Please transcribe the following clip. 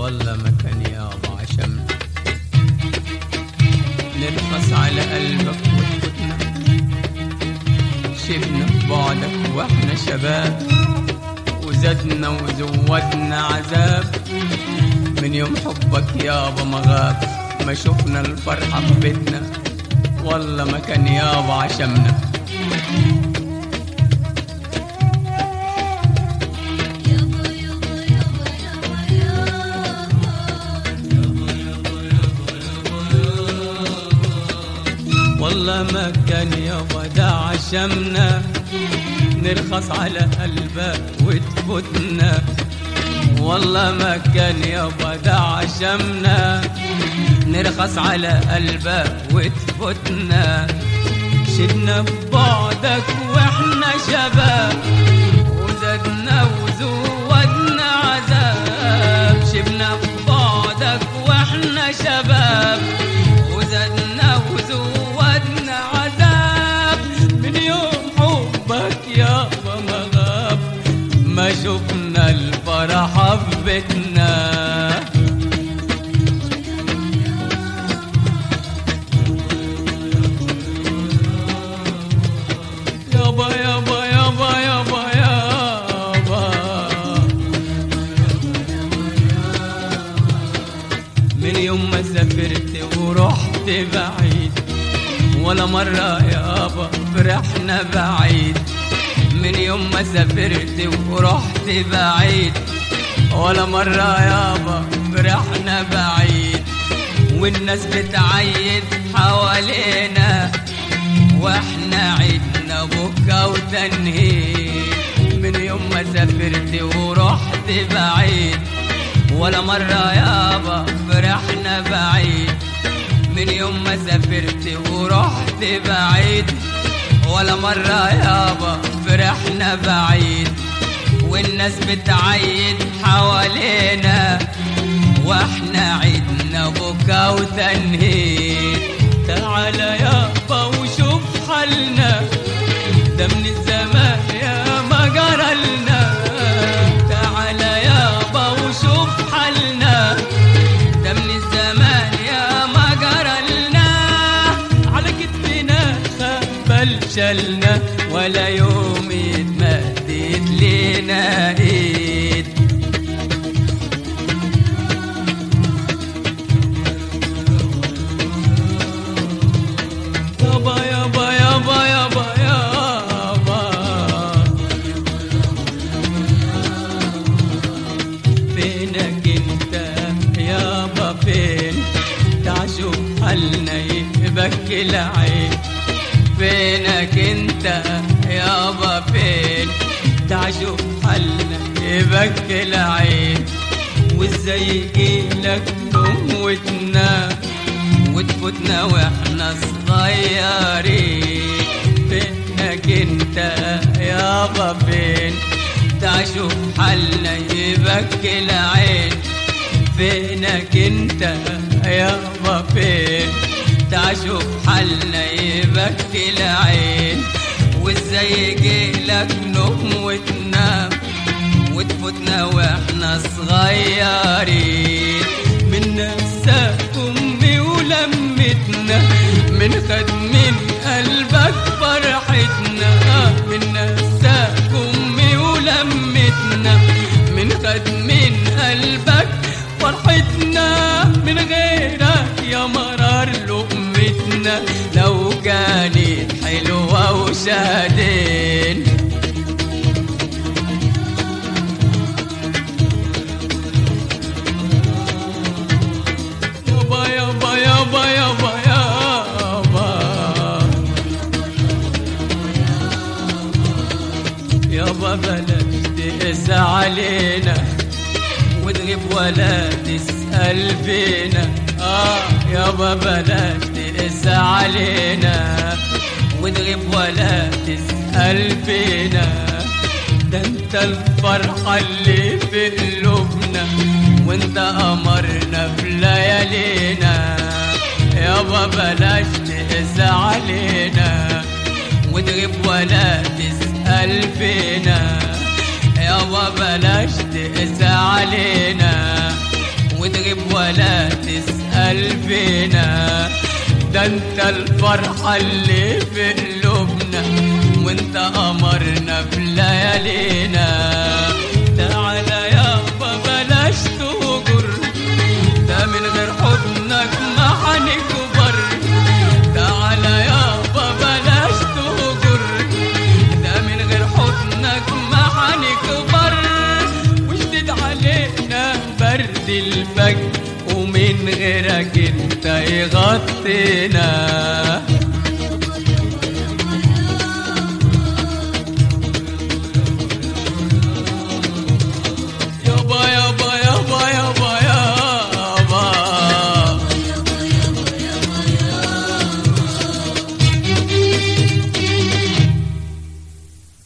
والله ما كان يابا عشمنا نرخص على قلبك وتفوتنا شفنا بعدك واحنا شباب وزدنا وزودنا عذاب من يوم حبك يابا ما غاب ما شفنا الفرحة في بيتنا والله ما كان يابا عشمنا والله ما كان يابا ده عشمنا نرخص على قلبك وتفوتنا والله ما كان يابا ده عشمنا نرخص على قلبك وتفوتنا شدنا ببعدك واحنا شباب وزدنا وزودنا عذاب شبنا ببعدك واحنا شباب وزدنا وزودنا عذاب من يوم حبك يابا ما غاب ما شفنا الفرحة في بيتنا يابا يابا يابا يابا يابا من يوم ما سافرت ورحت بعيد ولا مرة يابا فرحنا بعيد من يوم ما سافرت ورحت بعيد ولا مرة يابا فرحنا بعيد والناس بتعيد حوالينا واحنا عيدنا بكا وتنهيد من يوم ما سافرت ورحت بعيد ولا مرة يابا فرحنا بعيد من يوم ما سافرت ورحت بعيد ولا مرة يابا فرحنا بعيد والناس بتعيد حوالينا واحنا عيدنا بكا وتنهيد تعال يابا وشوف حالنا ده من الزمان يا ما جرالنا تعال يابا وشوف حالنا ده من الزمان يا ما جرالنا على كتفنا خبل شلنا ولا يوم اتمدت لنا ايد يابا يابا يابا يابا يابا فينك انت يابا فين تعشوف حالنا يبكي العين فينك انت يابا فين تعشوف حالنا يبكي العين وازاي يجيلك نوم وتنام وتفوتنا واحنا صغيرين فينك انت يابا فين تعشوف حالنا يبكي العين فينك انت يابا فين تعشوف حالنا يبكي العين وازاي يجيلك نوم وتنام وتفوتنا واحنا صغيرين من نفسك امي ولمتنا من خد من قلبك فرحتنا من نفسك امي ولمتنا من خد من قلبك فرحتنا من غيرك يا مرار لقمتنا لو كانت حلوة وشادين يابا يابا يابا يابا يابا يابا بلاش تقسى علينا وتغيب ولا تسأل فينا آه يابا بلاش تقسى علينا وتغيب ولا تسأل فينا ده انت الفرحة اللي في قلوبنا وانت قمرنا في ليالينا يابا بلاش تقسى علينا وتغيب ولا تسأل فينا يابا بلاش تقسى علينا وتغيب ولا تسأل فينا ده انت الفرحة اللي في قلوبنا وانت قمرنا في ليالينا تعالى يابا بلاش تهجر ده من غير حضنك ما هنكبر تعالى يابا بلاش تهجر ده من غير حضنك ما هنكبر وشدد علينا برد الفجر ومن غيرك انت يغطينا